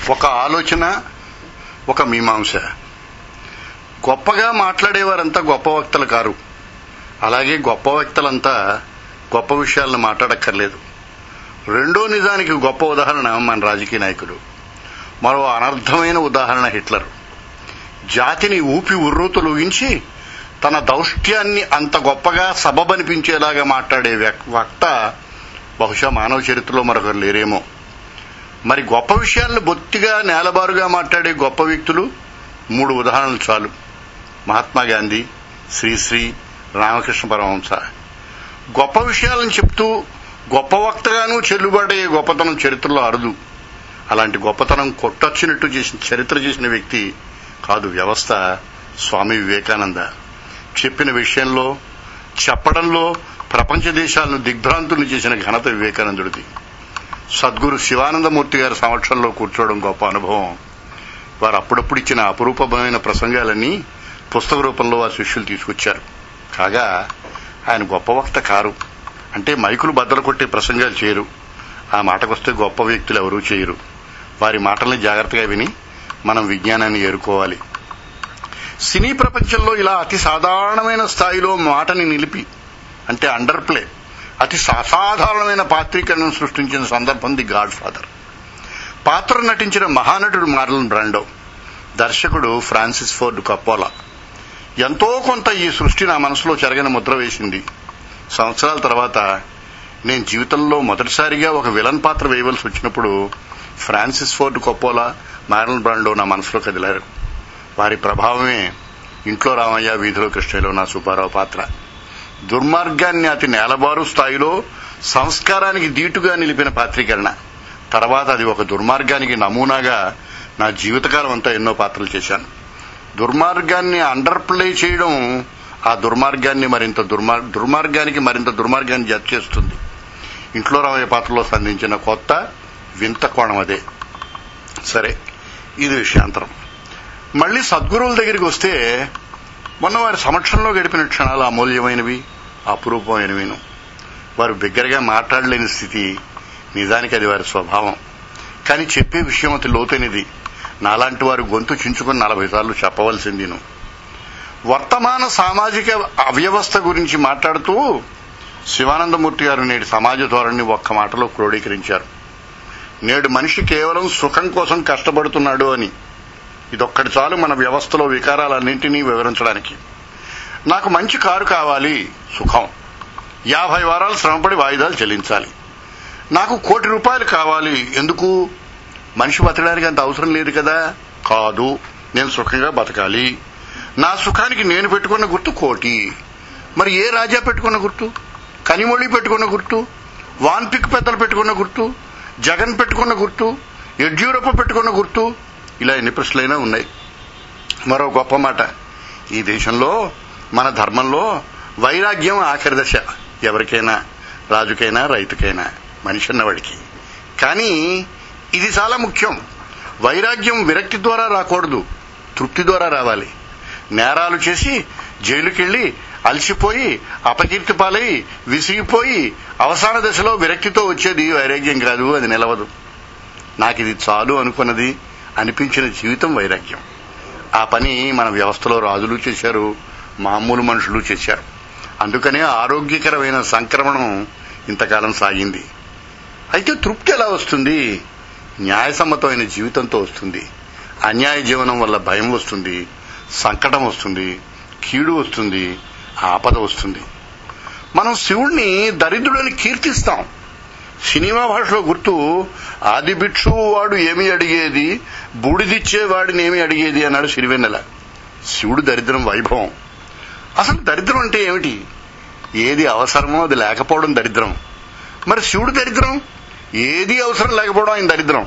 ఒక ఆలోచన ఒక మీమాంస గొప్పగా మాట్లాడేవారంతా గొప్ప వక్తలు కారు అలాగే గొప్ప వ్యక్తులంతా గొప్ప విషయాలను మాట్లాడక్కర్లేదు రెండో నిజానికి గొప్ప ఉదాహరణ మన రాజకీయ నాయకుడు మరో అనర్థమైన ఉదాహరణ హిట్లర్ జాతిని ఊపి ఉర్రూతలుగించి తన దౌష్ట్యాన్ని అంత గొప్పగా సబబనిపించేలాగా మాట్లాడే వ్యక్- వక్త బహుశా మానవ చరిత్రలో మరొకరు లేరేమో మరి గొప్ప విషయాలను బొత్తిగా నేలబారుగా మాట్లాడే గొప్ప వ్యక్తులు మూడు ఉదాహరణలు చాలు మహాత్మా గాంధీ శ్రీశ్రీ రామకృష్ణ పరమహంస గొప్ప విషయాలను చెప్తూ గొప్ప వక్తగాను చెల్లుబాటయ్యే గొప్పతనం చరిత్రలో అరుదు అలాంటి గొప్పతనం కొట్టొచ్చినట్టు చేసిన చరిత్ర చేసిన వ్యక్తి కాదు వ్యవస్థ స్వామి వివేకానంద చెప్పిన విషయంలో చెప్పడంలో ప్రపంచ దేశాలను దిగ్భ్రాంతులు చేసిన ఘనత వివేకానందుడిది సద్గురు శివానందమూర్తి గారి సమక్షంలో కూర్చోవడం గొప్ప అనుభవం వారు అప్పుడప్పుడు ఇచ్చిన అపురూపమైన ప్రసంగాలన్నీ పుస్తక రూపంలో వారి శిష్యులు తీసుకొచ్చారు కాగా ఆయన గొప్ప వక్త కారు అంటే మైకులు బద్దలు కొట్టే ప్రసంగాలు చేయరు ఆ మాటకొస్తే గొప్ప వ్యక్తులు ఎవరూ చేయరు వారి మాటల్ని జాగ్రత్తగా విని మనం విజ్ఞానాన్ని ఏరుకోవాలి సినీ ప్రపంచంలో ఇలా అతి సాధారణమైన స్థాయిలో మాటని నిలిపి అంటే అండర్ ప్లే అతి అసాధారణమైన పాత్రీకరణను సృష్టించిన సందర్భం ది గాడ్ ఫాదర్ పాత్ర నటించిన మహానటుడు మార్లన్ బ్రాండో దర్శకుడు ఫ్రాన్సిస్ ఫోర్డ్ కప్పోలా ఎంతో కొంత ఈ సృష్టి నా మనసులో చెరగని ముద్ర వేసింది సంవత్సరాల తర్వాత నేను జీవితంలో మొదటిసారిగా ఒక విలన్ పాత్ర వేయవలసి వచ్చినప్పుడు ఫ్రాన్సిస్ ఫోర్డ్ కొప్పోలా మార్లన్ బ్రాండో నా మనసులో కదిలారు వారి ప్రభావమే ఇంట్లో రామయ్య వీధిలో కృష్ణలో నా సుబ్బారావు పాత్ర దుర్మార్గాన్ని అతి నేలబారు స్థాయిలో సంస్కారానికి దీటుగా నిలిపిన పాత్రీకరణ తర్వాత అది ఒక దుర్మార్గానికి నమూనాగా నా జీవితకాలం అంతా ఎన్నో పాత్రలు చేశాను దుర్మార్గాన్ని అండర్ ప్లే చేయడం ఆ దుర్మార్గాన్ని మరింత దుర్మార్ దుర్మార్గానికి మరింత దుర్మార్గాన్ని జత చేస్తుంది ఇంట్లో రామయ్య పాత్రలో సంధించిన కొత్త వింత కోణం అదే సరే ఇది విషయాంతరం మళ్ళీ సద్గురువుల దగ్గరికి వస్తే మొన్న వారి సమక్షంలో గడిపిన క్షణాలు అమూల్యమైనవి అపురూపమైనవిను వారు బిగ్గరగా మాట్లాడలేని స్థితి నిజానికి అది వారి స్వభావం కానీ చెప్పే విషయం అతి లోతైనది నాలాంటి వారు గొంతు చించుకుని నలభై సార్లు చెప్పవలసిందిను వర్తమాన సామాజిక అవ్యవస్థ గురించి మాట్లాడుతూ శివానందమూర్తి గారు నేటి సమాజ ధోరణిని ఒక్క మాటలో క్రోడీకరించారు నేడు మనిషి కేవలం సుఖం కోసం కష్టపడుతున్నాడు అని ఇదొక్కటి చాలు మన వ్యవస్థలో వికారాలన్నింటినీ వివరించడానికి నాకు మంచి కారు కావాలి సుఖం యాభై వారాలు శ్రమపడి వాయిదాలు చెల్లించాలి నాకు కోటి రూపాయలు కావాలి ఎందుకు మనిషి బతకడానికి అంత అవసరం లేదు కదా కాదు నేను సుఖంగా బతకాలి నా సుఖానికి నేను పెట్టుకున్న గుర్తు కోటి మరి ఏ రాజా పెట్టుకున్న గుర్తు కనిమొళి పెట్టుకున్న గుర్తు వాన్పిక్ పెద్దలు పెట్టుకున్న గుర్తు జగన్ పెట్టుకున్న గుర్తు యడ్యూరప్ప పెట్టుకున్న గుర్తు ఇలా ఎన్ని ప్రశ్నలైనా ఉన్నాయి మరో గొప్ప మాట ఈ దేశంలో మన ధర్మంలో వైరాగ్యం ఆఖరి దశ ఎవరికైనా రాజుకైనా రైతుకైనా మనిషి అన్నవాడికి కానీ ఇది చాలా ముఖ్యం వైరాగ్యం విరక్తి ద్వారా రాకూడదు తృప్తి ద్వారా రావాలి నేరాలు చేసి జైలుకెళ్లి అలసిపోయి అపకీర్తి పాలై విసిగిపోయి అవసాన దశలో విరక్తితో వచ్చేది వైరాగ్యం కాదు అది నిలవదు నాకు ఇది చాలు అనుకున్నది అనిపించిన జీవితం వైరాగ్యం ఆ పని మన వ్యవస్థలో రాజులు చేశారు మామూలు మనుషులు చేశారు అందుకనే ఆరోగ్యకరమైన సంక్రమణం ఇంతకాలం సాగింది అయితే తృప్తి ఎలా వస్తుంది న్యాయసమ్మతమైన జీవితంతో వస్తుంది అన్యాయ జీవనం వల్ల భయం వస్తుంది సంకటం వస్తుంది కీడు వస్తుంది ఆపద వస్తుంది మనం శివుణ్ణి దరిద్రుడని కీర్తిస్తాం సినిమా భాషలో గుర్తు ఆది భిక్షువు వాడు ఏమి అడిగేది బూడిదిచ్చే వాడిని ఏమి అడిగేది అన్నాడు సిరివెన్నెల శివుడు దరిద్రం వైభవం అసలు దరిద్రం అంటే ఏమిటి ఏది అవసరమో అది లేకపోవడం దరిద్రం మరి శివుడు దరిద్రం ఏది అవసరం లేకపోవడం ఆయన దరిద్రం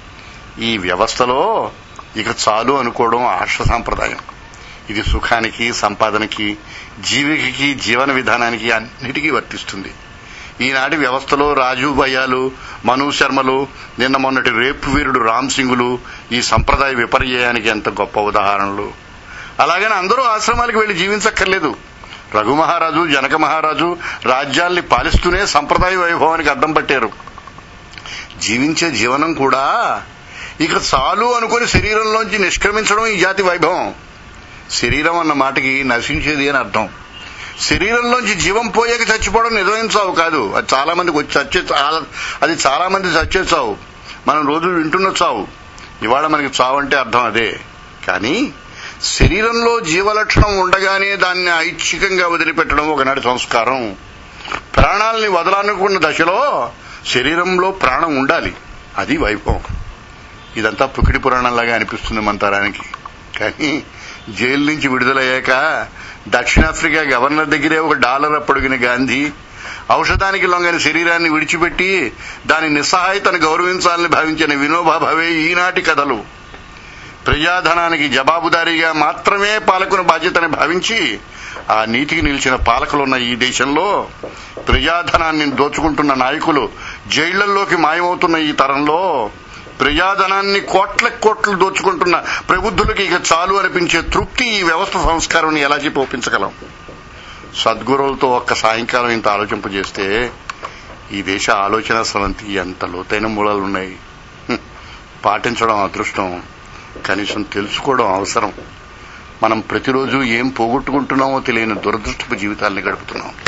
ఈ వ్యవస్థలో ఇక చాలు అనుకోవడం ఆర్ష సాంప్రదాయం ఇది సుఖానికి సంపాదనకి జీవికకి జీవన విధానానికి అన్నిటికీ వర్తిస్తుంది ఈనాటి వ్యవస్థలో రాజు భయ్యాలు మను శర్మలు నిన్న మొన్నటి రేపు వీరుడు రామ్ సింగులు ఈ సంప్రదాయ విపర్యయానికి ఎంత గొప్ప ఉదాహరణలు అలాగని అందరూ ఆశ్రమాలకు వెళ్లి జీవించక్కర్లేదు రఘు మహారాజు జనక మహారాజు రాజ్యాల్ని పాలిస్తూనే సంప్రదాయ వైభవానికి అద్దం పట్టారు జీవించే జీవనం కూడా ఇక చాలు అనుకుని శరీరంలోంచి నిష్క్రమించడం ఈ జాతి వైభవం శరీరం అన్న మాటకి నశించేది అని అర్థం శరీరంలోంచి జీవం పోయాక చచ్చిపోవడం నిజమైన చావు కాదు అది చాలా మందికి వచ్చి చచ్చే చాలా- అది చాలా మంది చచ్చే చావు మనం రోజు వింటున్న చావు ఇవాళ మనకి చావు అంటే అర్థం అదే కానీ శరీరంలో జీవలక్షణం ఉండగానే దాన్ని ఐచ్ఛికంగా వదిలిపెట్టడం ఒకనాటి సంస్కారం ప్రాణాలని వదలనుకున్న దశలో శరీరంలో ప్రాణం ఉండాలి అది వైభవం ఇదంతా పుకిడి పురాణంలాగా అనిపిస్తుంది మన తరానికి కానీ జైలు నుంచి విడుదలయ్యాక దక్షిణాఫ్రికా గవర్నర్ దగ్గరే ఒక డాలర్ అప్పొడిగిన గాంధీ ఔషధానికి లొంగని శరీరాన్ని విడిచిపెట్టి దాని నిస్సహాయతను గౌరవించాలని భావించిన వినోబా భావే ఈనాటి కథలు ప్రజాధనానికి జవాబుదారీగా మాత్రమే పాలకుని బాధ్యతని భావించి ఆ నీతికి నిలిచిన పాలకులున్న ఈ దేశంలో ప్రజాధనాన్ని దోచుకుంటున్న నాయకులు జైళ్లలోకి మాయమవుతున్న ఈ తరంలో ప్రజాధనాన్ని కోట్ల కోట్లు దోచుకుంటున్న ప్రబుద్ధులకి ఇక చాలు అనిపించే తృప్తి ఈ వ్యవస్థ సంస్కారం ఎలా చెప్పి ఒప్పించగలం సద్గురువులతో ఒక్క సాయంకాలం ఇంత ఆలోచింపజేస్తే ఈ దేశ ఆలోచన స్రవంతి ఎంత లోతైన మూలాలు ఉన్నాయి హ్మ్. పాటించడం అదృష్టం కనీసం తెలుసుకోవడం అవసరం మనం ప్రతిరోజు ఏం పోగొట్టుకుంటున్నామో తెలియని దురదృష్టపు జీవితాల్ని గడుపుతున్నాం